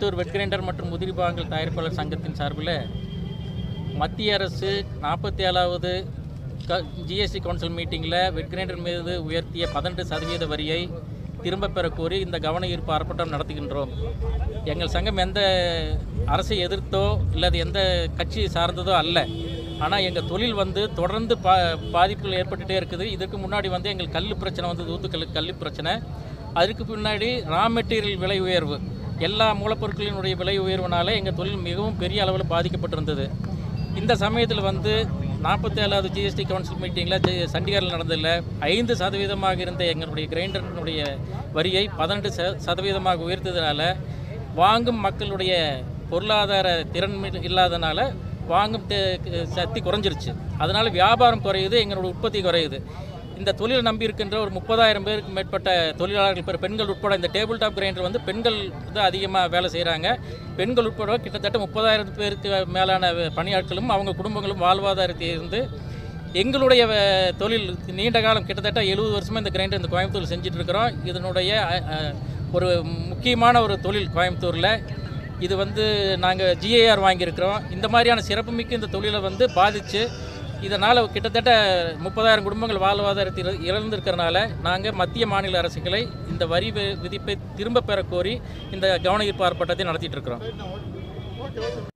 Coimbatore wet grinder மற்றும் உதிரி பாகங்கள் தயாரிப்பாளர் சங்கத்தின் சார்பில் மத்திய அரசு நாற்பத்தி ஏழாவது க ஜிஎஸ்டி கவுன்சில் மீட்டிங்கில் வெட் கிரைண்டர் மீது உயர்த்திய பதினெட்டு சதவீத வரியை திரும்பப் பெற கோரி இந்த கவன ஈர்ப்பு ஆர்ப்பாட்டம் நடத்துகின்றோம் எங்கள் சங்கம் எந்த அரசை எதிர்த்தோ இல்லது எந்த கட்சி சார்ந்ததோ அல்ல ஆனால் எங்கள் தொழில் வந்து தொடர்ந்து பா பாதிப்புகள் ஏற்பட்டுகிட்டே இருக்குது இதுக்கு முன்னாடி வந்து எங்கள் கல் பிரச்சனை வந்து தூத்துக்கல் கல் பிரச்சனை அதுக்கு பின்னாடி ரா மெட்டீரியல் விலை உயர்வு எல்லா மூலப்பொருட்களினுடைய விலை உயர்வுனால எங்கள் தொழில் மிகவும் பெரிய அளவில் பாதிக்கப்பட்டிருந்தது இந்த சமயத்தில் வந்து நாற்பத்தி ஏழாவது ஜிஎஸ்டி கவுன்சில் மீட்டிங்கில் சண்டிகரில் நடந்ததில் ஐந்து சதவீதமாக இருந்த எங்களுடைய கிரைண்டரினுடைய வரியை பதினெட்டு ச சதவீதமாக உயர்த்ததுனால வாங்கும் மக்களுடைய பொருளாதார திறன் மி- இல்லாதனால வாங்கும் தே- சக்தி குறைஞ்சிருச்சு அதனால் வியாபாரம் குறையுது எங்களோட உற்பத்தி குறையுது இந்த தொழிலை நம்பி இருக்கின்ற ஒரு முப்பதாயிரம் பேருக்கு மேற்பட்ட தொழிலாளர்கள் பெரு- பெண்கள் உட்பட இந்த டேபிள் டாப் கிரைண்டர் வந்து பெண்கள் தான் அதிகமாக வேலை செய்கிறாங்க பெண்கள் உட்பட கிட்டத்தட்ட முப்பதாயிரம் பேருக்கு மேலான பணியாட்களும் அவங்க குடும்பங்களும் வாழ்வாதாரத்தை இருந்து எங்களுடைய வே- தொழில் நீண்ட காலம் கிட்டத்தட்ட எழுபது வருஷமாக இந்த கிரைண்டர் இந்த கோயம்புத்தூர் செஞ்சுட்டு இருக்கிறோம் இதனுடைய அ, அ, ஒரு முக்கியமான ஒரு தொழில் கோயம்புத்தூரில் இது வந்து நாங்கள் ஜிஏஆர் வாங்கியிருக்கிறோம் இந்த மாதிரியான சிறப்புமிக்க இந்த தொழிலை வந்து பாதித்து இதனால் கிட்டத்தட்ட முப்பதாயிரம் குடும்பங்கள் வாழ்வாதாரத்தில் இழந்திருக்கிறனால நாங்கள் மத்திய மாநில அரசுகளை இந்த வரி வி- விதிப்பை திரும்ப பெற கோரி இந்த கவன ஈர்ப்பு ஆர்ப்பாட்டத்தை நடத்திட்டு இருக்கிறோம்